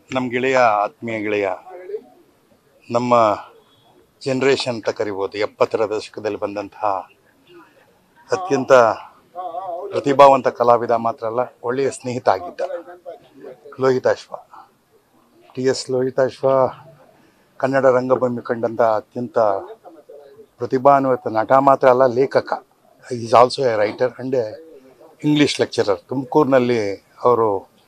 ನಮ್ಮ ಗೆಳೆಯ ಆತ್ಮೀಯ ಗೆಳೆಯ ನಮ್ಮ ಜನ್ರೇಷನ್ ಅಂತ ಕರಿಬೋದು ಎಪ್ಪತ್ತರ ದಶಕದಲ್ಲಿ ಬಂದಂತಹ ಅತ್ಯಂತ ಪ್ರತಿಭಾವಂತ ಕಲಾವಿದ ಮಾತ್ರ ಅಲ್ಲ ಒಳ್ಳೆಯ ಸ್ನೇಹಿತ ಆಗಿದ್ದ ಲೋಹಿತಾಶ್ವ ಟಿ ಎಸ್ ಲೋಹಿತಾಶ್ವ ಕನ್ನಡ ರಂಗಭೂಮಿ ಕಂಡಂಥ ಅತ್ಯಂತ ಪ್ರತಿಭಾನ್ವಿತ ನಟ ಮಾತ್ರ ಅಲ್ಲ ಲೇಖಕ is also a writer and a English lecturer ತುಮಕೂರಿನಲ್ಲಿ ಅವರು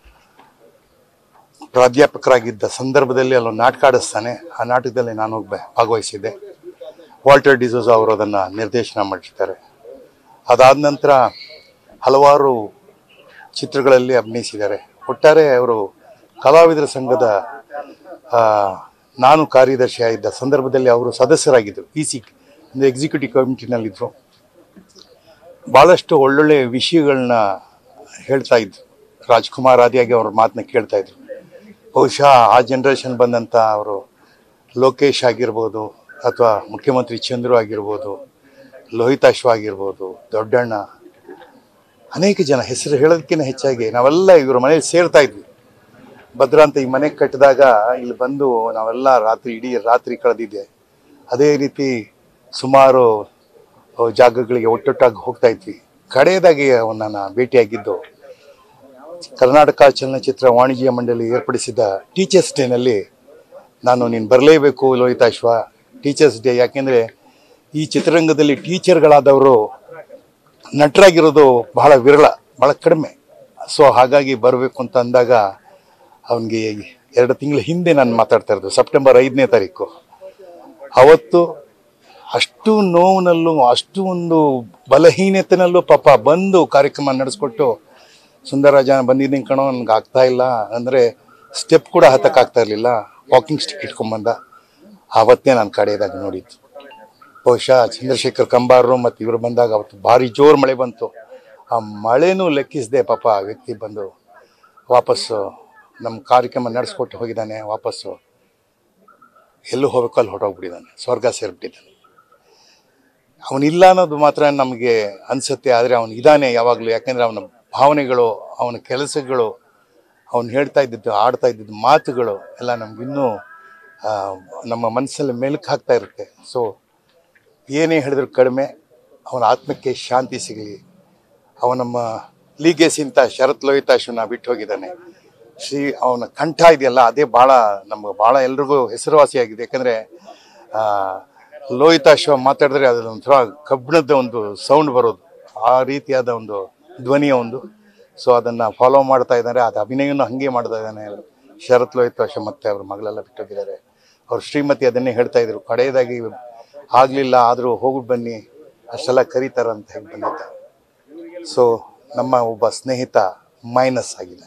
ಪ್ರಾಧ್ಯಾಪಕರಾಗಿದ್ದ ಸಂದರ್ಭದಲ್ಲಿ ಅಲ್ಲೊಂದು ನಾಟಕ ಆಡಿಸ್ತಾನೆ ಆ ನಾಟಕದಲ್ಲಿ ನಾನು ಹೋಗಿ ಬ- ಭಾಗವಹಿಸಿದ್ದೆ ವಾಲ್ಟರ್ ಡಿಸೋಸ್ ಅವರು ಅದನ್ನು ನಿರ್ದೇಶನ ಮಾಡಿರ್ತಾರೆ ಅದಾದ ನಂತರ ಹಲವಾರು ಚಿತ್ರಗಳಲ್ಲಿ ಅಭಿನಯಿಸಿದ್ದಾರೆ ಒಟ್ಟಾರೆ ಅವರು ಕಲಾವಿದರ ಸಂಘದ ಆ, ನಾನು ಕಾರ್ಯದರ್ಶಿಯಾಗಿದ್ದ ಸಂದರ್ಭದಲ್ಲಿ ಅವರು ಸದಸ್ಯರಾಗಿದ್ದರು ಇ ಸಿ ಒಂದು ಎಕ್ಸಿಕ್ಯೂಟಿವ್ ಕಮಿಟಿನಲ್ಲಿದ್ದರು ಭಾಳಷ್ಟು ಒಳ್ಳೊಳ್ಳೆ ವಿಷಯಗಳನ್ನ ಹೇಳ್ತಾ ಇದ್ರು ರಾಜ್ಕುಮಾರ್ ಆದಿಯಾಗಿ ಅವ್ರ ಮಾತನ್ನ ಕೇಳ್ತಾ ಇದ್ರು ಬಹುಶಃ ಆ ಜನ್ರೇಷನ್ ಬಂದಂಥ ಅವರು ಲೋಕೇಶ್ ಆಗಿರ್ಬೋದು ಅಥವಾ ಮುಖ್ಯಮಂತ್ರಿ ಚಂದ್ರು ಆಗಿರ್ಬೋದು ಲೋಹಿತಾಶ್ವ ಆಗಿರ್ಬೋದು ದೊಡ್ಡಣ್ಣ ಅನೇಕ ಜನ ಹೆಸರು ಹೇಳೋದಕ್ಕಿಂತ ಹೆಚ್ಚಾಗಿ ನಾವೆಲ್ಲ ಇವ್ರ ಮನೇಲಿ ಸೇರ್ತಾ ಇದ್ವಿ ಭದ್ರಾ ಅಂತ ಈ ಮನೆ ಕಟ್ಟಿದಾಗ ಇಲ್ಲಿ ಬಂದು ನಾವೆಲ್ಲ ರಾತ್ರಿ ಇಡೀ ರಾತ್ರಿ ಕಳೆದಿದ್ದೆ ಅದೇ ರೀತಿ ಸುಮಾರು ಅಹ್, ಜಾಗಗಳಿಗೆ ಒಟ್ಟೊಟ್ಟಾಗಿ ಹೋಗ್ತಾ ಇದ್ವಿ ಕಡೆಯದಾಗಿ ಅವನನ್ನ ಭೇಟಿಯಾಗಿದ್ದು ಕರ್ನಾಟಕ ಚಲನಚಿತ್ರ ವಾಣಿಜ್ಯ ಮಂಡಳಿ ಏರ್ಪಡಿಸಿದ ಟೀಚರ್ಸ್ ಡೇನಲ್ಲಿ ನಾನು ನೀನು ಬರಲೇಬೇಕು ಲೋಹಿತಾಶ್ವ ಟೀಚರ್ಸ್ ಡೇ ಯಾಕೆಂದರೆ ಈ ಚಿತ್ರರಂಗದಲ್ಲಿ ಟೀಚರ್ಗಳಾದವರು ನಟರಾಗಿರೋದು ಬಹಳ ವಿರಳ ಬಹಳ ಕಡಿಮೆ ಸೊ ಹಾಗಾಗಿ ಬರಬೇಕು ಅಂತ ಅಂದಾಗ ಅವನಿಗೆ ಎರಡು ತಿಂಗಳ ಹಿಂದೆ ನಾನು ಮಾತಾಡ್ತಾ ಇರೋದು ಸೆಪ್ಟೆಂಬರ್ ಐದನೇ ತಾರೀಕು ಅವತ್ತು ಅಷ್ಟು ನೋವಿನಲ್ಲೂ ಅಷ್ಟು ಒಂದು ಬಲಹೀನತೆನಲ್ಲೂ ಪಾಪ ಬಂದು ಕಾರ್ಯಕ್ರಮ ನಡೆಸ್ಕೊಟ್ಟು ಸುಂದರರಾಜ ಬಂದಿದ್ದೀನಿ ಕಣೋ ನನಗೆ ಆಗ್ತಾ ಇಲ್ಲ ಅಂದರೆ ಸ್ಟೆಪ್ ಕೂಡ ಹತ್ತಕ್ಕಾಗ್ತಾ ಇರಲಿಲ್ಲ ವಾಕಿಂಗ್ ಸ್ಟಿಕ್ ಇಟ್ಕೊಂಬಂದ ಆವತ್ತೇ ನಾನು ಕಡೆಯದಾಗ ನೋಡಿದ್ದು ಬಹುಶಃ ಚಂದ್ರಶೇಖರ್ ಕಂಬಾರರು ಮತ್ತು ಇವರು ಬಂದಾಗ ಅವತ್ತು ಭಾರಿ ಜೋರು ಮಳೆ ಬಂತು ಆ ಮಳೆನೂ ಲೆಕ್ಕಿಸದೆ ಪಾಪ ಆ ವ್ಯಕ್ತಿ ಬಂದು ವಾಪಸ್ಸು ನಮ್ಮ ಕಾರ್ಯಕ್ರಮ ನಡೆಸ್ಕೊಟ್ಟು ಹೋಗಿದ್ದಾನೆ ವಾಪಸ್ಸು ಎಲ್ಲೂ ಹೋಗ್ಬೇಕು ಅಲ್ಲಿ ಹೊರಟೋಗ್ಬಿಟ್ಟಿದ್ದಾನೆ ಸ್ವರ್ಗ ಸೇರಿಬಿಟ್ಟಿದ್ದಾನೆ ಅವನಿಲ್ಲ ಅನ್ನೋದು ಮಾತ್ರ ನಮಗೆ ಅನಿಸುತ್ತೆ ಆದರೆ ಅವನು ಇದ್ದಾನೆ ಯಾವಾಗಲೂ ಯಾಕೆಂದರೆ ಅವನ ಭಾವನೆಗಳು ಅವನ ಕೆಲಸಗಳು ಅವನು ಹೇಳ್ತಾ ಇದ್ದಿದ್ದು ಆಡ್ತಾ ಇದ್ದಿದ್ದು ಮಾತುಗಳು ಎಲ್ಲ ನಮಗಿನ್ನೂ ಆ, ನಮ್ಮ ಮನಸ್ಸಲ್ಲಿ ಮೆಲುಕು ಹಾಕ್ತಾ ಇರುತ್ತೆ ಸೊ ಏನೇ ಹೇಳಿದ್ರು ಕಡಿಮೆ ಅವನ ಆತ್ಮಕ್ಕೆ ಶಾಂತಿ ಸಿಗಲಿ ಅವ ನಮ್ಮ ಲೀಗೇಸಿಂತ ಶರತ್ ಲೋಹಿತಾಶನ ಬಿಟ್ಟು ಹೋಗಿದ್ದಾನೆ ಶ್ರೀ ಅವನ ಕಂಠ ಇದೆಯಲ್ಲ ಅದೇ ಭಾಳ ನಮ್ಗೆ ಭಾಳ ಎಲ್ರಿಗೂ ಹೆಸರುವಾಸಿಯಾಗಿದೆ ಯಾಕಂದರೆ ಲೋಹಿತಾಶ್ವ ಮಾತಾಡಿದ್ರೆ ಅದ್ರ ಒಂಥರ ಕಬ್ಬಿಣದ ಒಂದು ಸೌಂಡ್ ಬರೋದು ಆ ರೀತಿಯಾದ ಒಂದು ಧ್ವನಿಯ ಒಂದು ಸೊ ಅದನ್ನು ಫಾಲೋ ಮಾಡ್ತಾ ಇದ್ದಾರೆ ಅದು ಅಭಿನಯನೂ ಹಾಗೆ ಮಾಡ್ತಾ ಇದ್ದಾನೆ ಶರತ್ ಲೋಹಿತಾಶ್ವ ಮತ್ತೆ ಅವ್ರ ಮಗಳೆಲ್ಲ ಬಿಟ್ಟೋಗಿದ್ದಾರೆ ಅವ್ರ ಶ್ರೀಮತಿ ಅದನ್ನೇ ಹೇಳ್ತಾ ಇದ್ರು ಕಡೆಯದಾಗಿ ಆಗಲಿಲ್ಲ ಆದರೂ ಹೋಗ್ಬಿಟ್ಟು ಬನ್ನಿ ಅಷ್ಟೆಲ್ಲ ಕರೀತಾರಂತ ಹೇಳಿ ಬಂದಿದ್ದ ಸೊ ನಮ್ಮ ಒಬ್ಬ ಸ್ನೇಹಿತ ಮೈನಸ್ ಆಗಿದೆ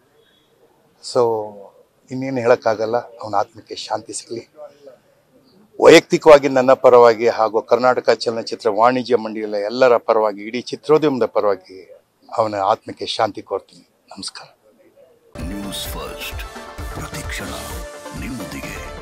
ಸೊ ಇನ್ನೇನು ಹೇಳೋಕ್ಕಾಗಲ್ಲ ಅವನ ಆತ್ಮಕ್ಕೆ ಶಾಂತಿ ಸಿಗಲಿ ವೈಯಕ್ತಿಕವಾಗಿ ನನ್ನ ಪರವಾಗಿ ಹಾಗೂ ಕರ್ನಾಟಕ ಚಲನಚಿತ್ರ ವಾಣಿಜ್ಯ ಮಂಡಳಿಯ ಎಲ್ಲರ ಪರವಾಗಿ ಇಡೀ ಚಿತ್ರೋದ್ಯಮದ ಪರವಾಗಿ ಅವನ ಆತ್ಮಕ್ಕೆ ಶಾಂತಿ ಕೋರ್ತೀನಿ ನಮಸ್ಕಾರ ನ್ಯೂಸ್ ಫಸ್ಟ್ ಪ್ರತಿಕ್ಷಣ ನಿಮ್ಮೊಂದಿಗೆ